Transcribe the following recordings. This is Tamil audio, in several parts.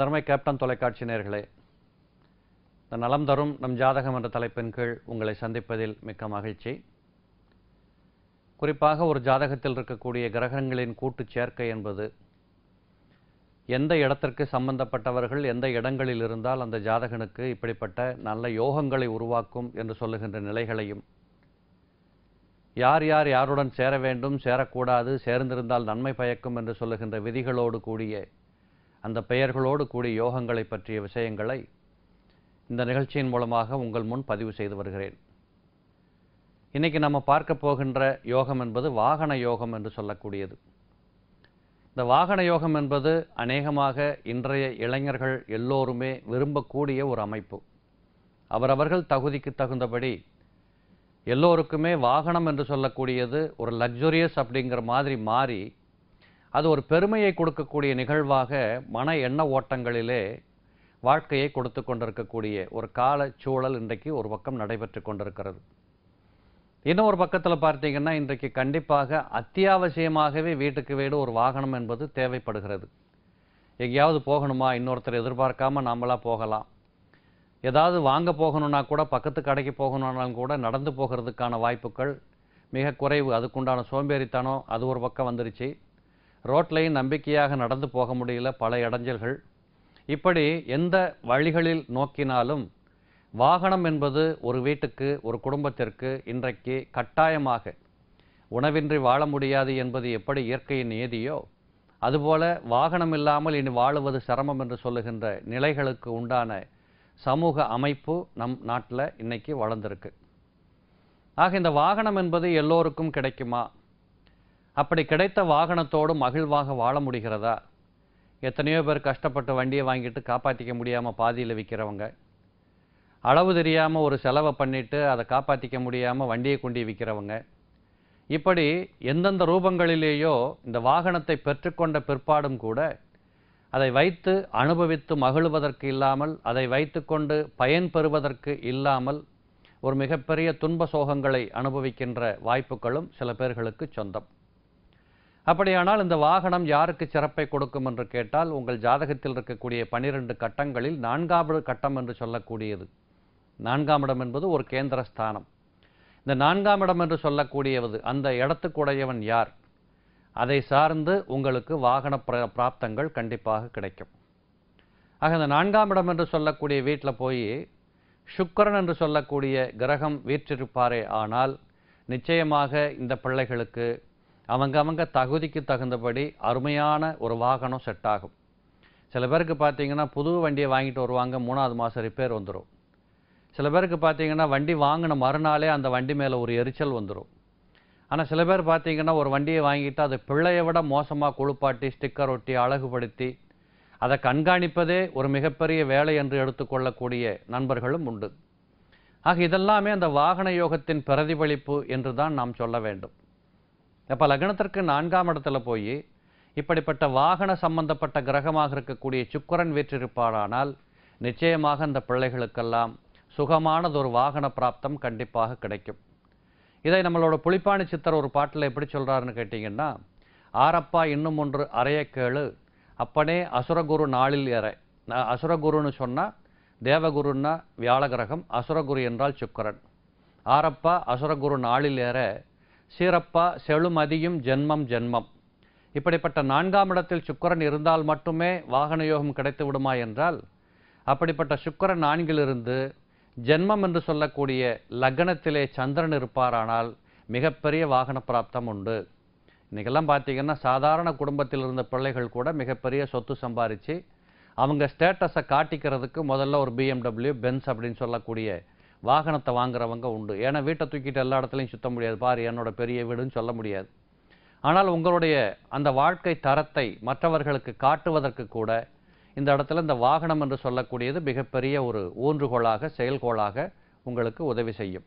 எனதருமை கேப்டன் தொலைக்காட்சி நேர்களே இந்த நலம் தரும் நம் ஜாதகம் என்ற தலைப்பின் கீழ் உங்களை சந்திப்பதில் மிக்க மகிழ்ச்சி குறிப்பாக ஒரு ஜாதகத்தில் இருக்கக்கூடிய கிரகங்களின் கூட்டு சேர்க்கை என்பது எந்த இடத்திற்கு சம்பந்தப்பட்டவர்கள் எந்த இடங்களில் இருந்தால் அந்த ஜாதகனுக்கு இப்படிப்பட்ட நல்ல யோகங்களை உருவாக்கும் என்று சொல்லுகின்ற நிலைகளையும் யார் யார் யாருடன் சேர வேண்டும் சேரக்கூடாது சேர்ந்திருந்தால் நன்மை பயக்கும் என்று சொல்லுகின்ற விதிகளோடு கூடிய அந்த பெயர்களோடு கூடிய யோகங்களை பற்றிய விஷயங்களை இந்த நிகழ்ச்சியின் மூலமாக உங்கள் முன் பதிவு செய்து வருகிறேன் இன்னைக்கு நம்ம பார்க்க போகின்ற யோகம் என்பது வாகன யோகம் என்று சொல்லக்கூடியது இந்த வாகன யோகம் என்பது அநேகமாக இன்றைய இளைஞர்கள் எல்லோருமே விரும்பக்கூடிய ஒரு அமைப்பு அவரவர்கள் தகுதிக்கு தகுந்தபடி எல்லோருக்குமே வாகனம் என்று சொல்லக்கூடியது ஒரு லக்ஸுரியஸ் அப்படிங்கிற மாதிரி மாறி அது ஒரு பெருமையை கொடுக்கக்கூடிய நிகழ்வாக மன எண்ண ஓட்டங்களிலே வாழ்க்கையை கொடுத்து கொண்டிருக்கக்கூடிய ஒரு கால சூழல் இன்றைக்கு ஒரு பக்கம் நடைபெற்று கொண்டிருக்கிறது இன்னொரு பக்கத்தில் பார்த்தீங்கன்னா இன்றைக்கு கண்டிப்பாக அத்தியாவசியமாகவே வீட்டுக்கு வீடு ஒரு வாகனம் என்பது தேவைப்படுகிறது எங்கேயாவது போகணுமா இன்னொருத்தர் எதிர்பார்க்காம நாமளா போகலாம் ஏதாவது வாங்க போகணும்னா கூட பக்கத்து கடைக்கு போகணுன்னாலும் கூட நடந்து போகிறதுக்கான வாய்ப்புகள் மிக குறைவு அதுக்குண்டான சோம்பேறித்தனம் அது ஒரு பக்கம் வந்துருச்சு ரோட்லையும் நம்பிக்கையாக நடந்து போக முடியல பல இடைஞ்சல்கள் இப்படி எந்த வழிகளில் நோக்கினாலும் வாகனம் என்பது ஒரு வீட்டுக்கு ஒரு குடும்பத்திற்கு இன்றைக்கு கட்டாயமாக உணவின்றி வாழ முடியாது என்பது எப்படி இயற்கையின் நியதியோ அதுபோல வாகனம் இல்லாமல் இனி வாழுவது சிரமம் என்று சொல்லுகின்ற நிலைகளுக்கு உண்டான சமூக அமைப்பு நம் நாட்டில் இன்னைக்கு வளர்ந்துருக்கு ஆக இந்த வாகனம் என்பது எல்லோருக்கும் கிடைக்குமா அப்படி கிடைத்த வாகனத்தோடு மகிழ்வாக வாழ முடிகிறதா எத்தனையோ பேர் கஷ்டப்பட்டு வண்டியை வாங்கிட்டு காப்பாற்றிக்க முடியாமல் பாதியில் விற்கிறவங்க அளவு தெரியாமல் ஒரு செலவை பண்ணிட்டு அதை காப்பாற்றிக்க முடியாமல் வண்டியை கொண்டு விற்கிறவங்க இப்படி எந்தெந்த ரூபங்களிலேயோ இந்த வாகனத்தை பெற்றுக்கொண்ட பிற்பாடும் கூட அதை வைத்து அனுபவித்து மகிழ்வதற்கு இல்லாமல் அதை வைத்துக்கொண்டு பயன் பெறுவதற்கு இல்லாமல் ஒரு மிகப்பெரிய துன்ப சோகங்களை அனுபவிக்கின்ற வாய்ப்புகளும் சில பேர்களுக்கு சொந்தம் அப்படியானால் இந்த வாகனம் யாருக்கு சிறப்பை கொடுக்கும் என்று கேட்டால் உங்கள் ஜாதகத்தில் இருக்கக்கூடிய பனிரெண்டு கட்டங்களில் நான்காவது கட்டம் என்று சொல்லக்கூடியது நான்காம் இடம் என்பது ஒரு கேந்திர ஸ்தானம் இந்த நான்காம் இடம் என்று சொல்லக்கூடியது அந்த இடத்துக்குடையவன் யார் அதை சார்ந்து உங்களுக்கு வாகன பிர- பிராப்தங்கள் கண்டிப்பாக கிடைக்கும் ஆக இந்த நான்காம் இடம் என்று சொல்லக்கூடிய வீட்டில் போய் சுக்கிரன் என்று சொல்லக்கூடிய கிரகம் வீற்றிருப்பாரே ஆனால் நிச்சயமாக இந்த பிள்ளைகளுக்கு அவங்க அவங்க தகுதிக்கு தகுந்தபடி அருமையான ஒரு வாகனம் செட் ஆகும் சில பேருக்கு பார்த்தீங்கன்னா புது வண்டியை வாங்கிட்டு வருவாங்க மூணாவது மாதம் ரிப்பேர் வந்துடும் சில பேருக்கு பார்த்தீங்கன்னா வண்டி வாங்கின மறுநாளே அந்த வண்டி மேலே ஒரு எரிச்சல் வந்துடும் ஆனால் சில பேர் பார்த்தீங்கன்னா ஒரு வண்டியை வாங்கிட்டு அதை பிள்ளையை விட மோசமாக குளிப்பாட்டி ஸ்டிக்கர் ஒட்டி அழகுபடுத்தி அதை கண்காணிப்பதே ஒரு மிகப்பெரிய வேலை என்று எடுத்துக்கொள்ளக்கூடிய நண்பர்களும் உண்டு ஆக இதெல்லாமே அந்த வாகன யோகத்தின் பிரதிபலிப்பு என்று தான் நாம் சொல்ல வேண்டும் அப்போ லக்னத்திற்கு நான்காம் இடத்துல போய் இப்படிப்பட்ட வாகன சம்பந்தப்பட்ட கிரகமாக இருக்கக்கூடிய சுக்கிரன் வீற்றிருப்பாரானால் நிச்சயமாக அந்த பிள்ளைகளுக்கெல்லாம் சுகமானது ஒரு வாகன பிராப்தம் கண்டிப்பாக கிடைக்கும் இதை நம்மளோட புலிப்பாணி சித்தர் ஒரு பாட்டில் எப்படி சொல்றாருன்னு கேட்டிங்கன்னா ஆரப்பா இன்னும் ஒன்று அறைய கேளு அப்பனே அசுரகுரு நாளில் ஏற ந- அசுரகுருன்னு சொன்னா தேவகுருன்னா வியாழகிரகம் அசுரகுரு என்றால் சுக்கிரன் ஆரப்பா அசுரகுரு நாளில் ஏற சீரப்பா செழுமதியும் ஜென்மம் ஜென்மம் இப்படிப்பட்ட நான்காம் இடத்தில் சுக்கிரன் இருந்தால் மட்டுமே வாகன யோகம் கிடைத்து விடுமா என்றால் அப்படிப்பட்ட சுக்கிரன் நான்கிலிருந்து ஜென்மம் என்று சொல்லக்கூடிய லக்னத்திலே சந்திரன் இருப்பாரானால் மிகப்பெரிய வாகன பிராப்தம் உண்டு இன்னைக்கெல்லாம் பார்த்தீங்கன்னா சாதாரண குடும்பத்தில் இருந்த பிள்ளைகள் கூட மிகப்பெரிய சொத்து சம்பாரிச்சு அவங்க ஸ்டேட்டஸை காட்டிக்கிறதுக்கு முதல்ல ஒரு பிஎம்டபிள்யூ பென்ஸ் அப்படின்னு சொல்லக்கூடிய வாகனத்தை வாங்குறவங்க உண்டு ஏன்னா வீட்டை தூக்கிட்டு எல்லா இடத்துலையும் சுத்த முடியாது பாரு என்னோட பெரிய வீடுன்னு சொல்ல முடியாது ஆனால் உங்களுடைய அந்த வாழ்க்கை தரத்தை மற்றவர்களுக்கு காட்டுவதற்கு கூட இந்த இடத்துல இந்த வாகனம் என்று சொல்லக்கூடியது மிகப்பெரிய ஒரு ஊன்றுகோலாக செயல்கோலாக உங்களுக்கு உதவி செய்யும்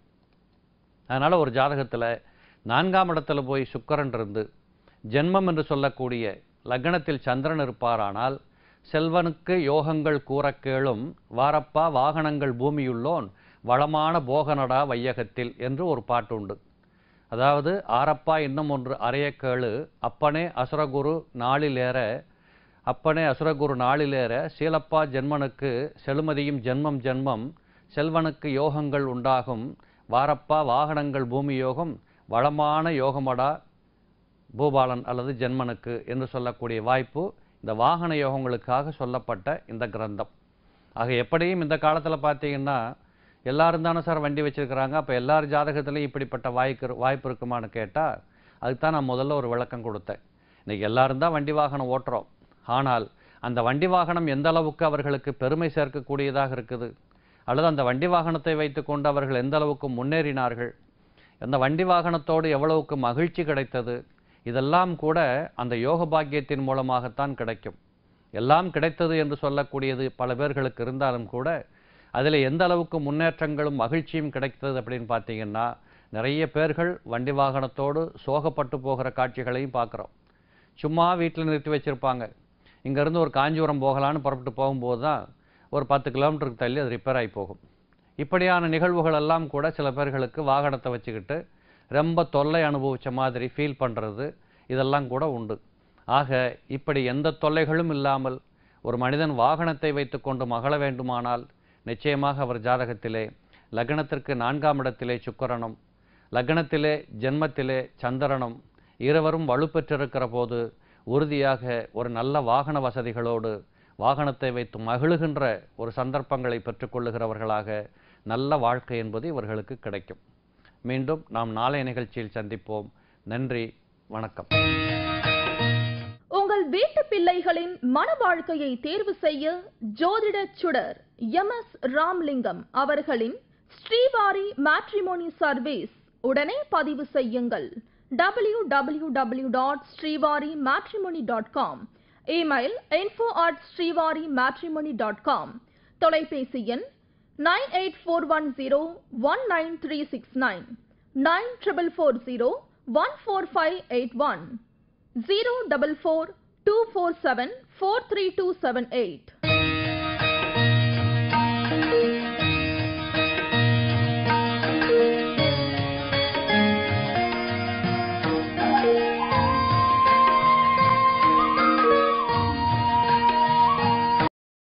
அதனால ஒரு ஜாதகத்துல நான்காம் இடத்துல போய் சுக்கிரன் இருந்து ஜென்மம் என்று சொல்லக்கூடிய லக்னத்தில் சந்திரன் இருப்பாரானால் செல்வனுக்கு யோகங்கள் கூறக் கேளும் வாரப்பா வாகனங்கள் பூமியுள்ளோன் வளமான போகனடா வையகத்தில் என்று ஒரு பாட்டு உண்டு அதாவது ஆரப்பா இன்னும் ஒன்று அறைய கேளு அப்பனே அசுரகுரு நாளில் ஏற அப்பனே அசுரகுரு நாளிலேற சீலப்பா ஜென்மனுக்கு செழுமதியும் ஜென்மம் ஜென்மம் செல்வனுக்கு யோகங்கள் உண்டாகும் வாரப்பா வாகனங்கள் பூமி யோகம் வளமான யோகமடா பூபாலன் அல்லது ஜென்மனுக்கு என்று சொல்லக்கூடிய வாய்ப்பு இந்த வாகன யோகங்களுக்காக சொல்லப்பட்ட இந்த கிரந்தம் ஆக எப்படியும் இந்த காலத்தில் பார்த்தீங்கன்னா எல்லாரும் தானே சார் வண்டி வச்சிருக்கிறாங்க அப்போ எல்லார் ஜாதகத்துலையும் இப்படிப்பட்ட வாய்க்கு வாய்ப்பு இருக்குமான்னு கேட்டால் அதுக்கு தான் நான் முதல்ல ஒரு விளக்கம் கொடுத்தேன் இன்னைக்கு எல்லாரும் தான் வண்டி வாகனம் ஓட்டுறோம் ஆனால் அந்த வண்டி வாகனம் எந்த அளவுக்கு அவர்களுக்கு பெருமை சேர்க்கக்கூடியதாக இருக்குது அல்லது அந்த வண்டி வாகனத்தை வைத்துக்கொண்டு அவர்கள் எந்த அளவுக்கு முன்னேறினார்கள் அந்த வண்டி வாகனத்தோடு எவ்வளவுக்கு மகிழ்ச்சி கிடைத்தது இதெல்லாம் கூட அந்த யோக பாக்கியத்தின் மூலமாகத்தான் கிடைக்கும் எல்லாம் கிடைத்தது என்று சொல்லக்கூடியது பல பேர்களுக்கு இருந்தாலும் கூட அதில் எந்த அளவுக்கு முன்னேற்றங்களும் மகிழ்ச்சியும் கிடைத்தது அப்படின்னு பார்த்தீங்கன்னா நிறைய பேர்கள் வண்டி வாகனத்தோடு சோகப்பட்டு போகிற காட்சிகளையும் பார்க்குறோம் சும்மா வீட்டில் நிறுத்தி வச்சுருப்பாங்க இங்கேருந்து ஒரு காஞ்சிபுரம் போகலான்னு புறப்பட்டு போகும்போது தான் ஒரு பத்து கிலோமீட்டருக்கு தள்ளி அது ரிப்பேர் ஆகி போகும் இப்படியான நிகழ்வுகள் எல்லாம் கூட சில பேர்களுக்கு வாகனத்தை வச்சுக்கிட்டு ரொம்ப தொல்லை அனுபவித்த மாதிரி ஃபீல் பண்ணுறது இதெல்லாம் கூட உண்டு ஆக இப்படி எந்த தொல்லைகளும் இல்லாமல் ஒரு மனிதன் வாகனத்தை வைத்துக்கொண்டு மகள வேண்டுமானால் நிச்சயமாக அவர் ஜாதகத்திலே லக்னத்திற்கு நான்காம் இடத்திலே சுக்கிரனும் லக்னத்திலே ஜென்மத்திலே சந்திரனும் இருவரும் வலுப்பெற்றிருக்கிற போது உறுதியாக ஒரு நல்ல வாகன வசதிகளோடு வாகனத்தை வைத்து மகிழுகின்ற ஒரு சந்தர்ப்பங்களை பெற்றுக்கொள்ளுகிறவர்களாக நல்ல வாழ்க்கை என்பது இவர்களுக்கு கிடைக்கும் மீண்டும் நாம் நாளைய நிகழ்ச்சியில் சந்திப்போம் நன்றி வணக்கம் உங்கள் வீட்டு பிள்ளைகளின் மன வாழ்க்கையை தேர்வு செய்ய ஜோதிட சுடர் எம் எஸ் ராம்லிங்கம் அவர்களின் ஸ்ரீவாரி மேட்ரிமோனி சர்வீஸ் உடனே பதிவு செய்யுங்கள் W W W dot Srivari matrimony dot com email info at Srivari matrimony dot com தொலைபேசி எண் nine eight four one zero one nine three six nine nine triple four zero one four five eight one zero double four two four seven four three two seven eight.